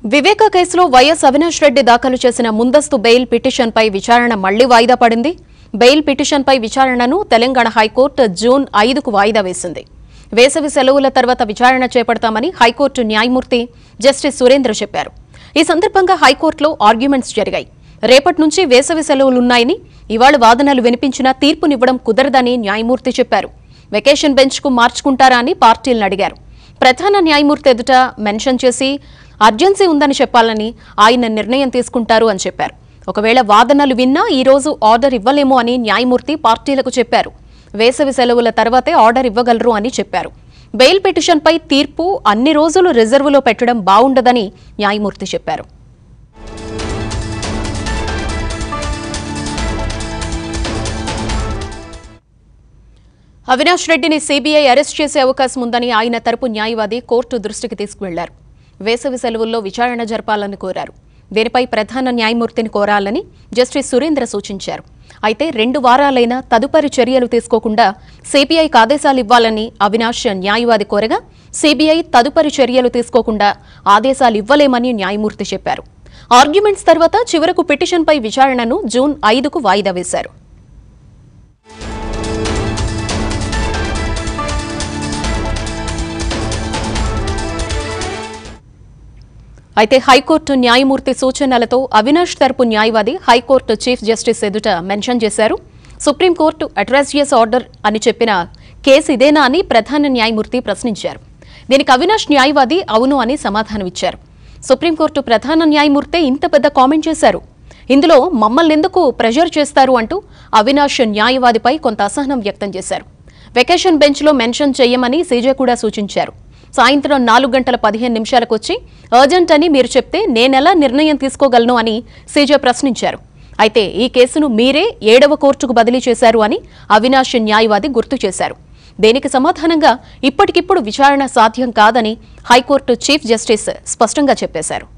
వివేక కేసులో వైఎస్ అవినాష్ రెడ్డి దాఖలు చేసిన ముందస్తు బెయిల్ పిటిషన్పై విచారణ మళ్లీ వాయిదా పడింది బెయిల్ పిటిషన్పై విచారణను తెలంగాణ హైకోర్టు జూన్ ఐదుకు వాయిదా వేసింది వేసవి సెలవుల తర్వాత విచారణ చేపడతామని హైకోర్టు న్యాయమూర్తి జస్టిస్ సురేంద్ర చెప్పారు ఈ సందర్భంగా హైకోర్టులో ఆర్గ్యుమెంట్స్ జరిగాయి రేపటి నుంచి వేసవి సెలవులున్నాయని ఇవాళ వాదనలు వినిపించినా తీర్పునివ్వడం కుదరదని న్యాయమూర్తి చెప్పారు వెకేషన్ బెంచ్కు మార్చుకుంటారా అని పార్టీలను అడిగారు ప్రధాన న్యాయమూర్తి ఎదుట మెన్షన్ చేసి అర్జెన్సీ ఉందని చెప్పాలని ఆయన నిర్ణయం తీసుకుంటారు అని చెప్పారు ఒకవేళ వాదనలు విన్నా ఈ రోజు ఆర్డర్ ఇవ్వలేమో అని న్యాయమూర్తి పార్టీలకు చెప్పారు వేసవి సెలవుల తర్వాతే ఆర్డర్ ఇవ్వగలరు అని చెప్పారు బెయిల్ పిటిషన్పై తీర్పు అన్ని రోజులు రిజర్వులో పెట్టడం బావుండదని న్యాయమూర్తి చెప్పారు అవినాష్ రెడ్డిని సీబీఐ అరెస్ట్ చేసే అవకాశం ఉందని ఆయన తరపు న్యాయవాది కోర్టు దృష్టికి తీసుకువెళ్లారు వేసవి సెలవుల్లో విచారణ జరపాలని కోరారు దీనిపై ప్రధాన న్యాయమూర్తిని కోరాలని జస్టిస్ సురేంద్ర సూచించారు అయితే రెండు వారాలైనా తదుపరి చర్యలు తీసుకోకుండా సీబీఐకి ఆదేశాలు ఇవ్వాలని అవినాష్ న్యాయవాది కోరగా సీబీఐ తదుపరి చర్యలు తీసుకోకుండా ఆదేశాలు ఇవ్వలేమని న్యాయమూర్తి చెప్పారు ఆర్గ్యుమెంట్స్ తర్వాత చివరకు పిటిషన్పై విచారణను జూన్ ఐదుకు వాయిదా వేశారు అయితే హైకోర్టు న్యాయమూర్తి సూచనలతో అవినాష్ తరపు న్యాయవాది హైకోర్టు చీఫ్ జస్టిస్ ఎదుట మెన్షన్ చేశారు సుప్రీంకోర్టు అట్రాసియస్ ఆర్డర్ అని చెప్పిన కేసు ఇదేనా అని ప్రధాన న్యాయమూర్తి ప్రశ్నించారు దీనికి అవినాష్ న్యాయవాది అవును అని సమాధానమిచ్చారు సుప్రీంకోర్టు ప్రధాన న్యాయమూర్తే ఇంత పెద్ద కామెంట్ చేశారు ఇందులో మమ్మల్ని ఎందుకు ప్రెషర్ చేస్తారు అంటూ అవినాష్ న్యాయవాదిపై కొంత అసహనం వ్యక్తం చేశారు వెకేషన్ బెంచ్లో మెన్షన్ చేయమని సీజే కూడా సూచించారు సాయంత్రం నాలుగు గంటల పదిహేను నిమిషాలకు వచ్చి అర్జెంట్ అని మీరు చెప్తే నేనెలా నిర్ణయం తీసుకోగలను అని సీజే ప్రశ్నించారు అయితే ఈ కేసును మీరే ఏడవ కోర్టుకు బదిలీ చేశారు అని అవినాష్ న్యాయవాది గుర్తు చేశారు దీనికి సమాధానంగా ఇప్పటికిప్పుడు విచారణ సాధ్యం కాదని హైకోర్టు చీఫ్ జస్టిస్ స్పష్టంగా చెప్పేశారు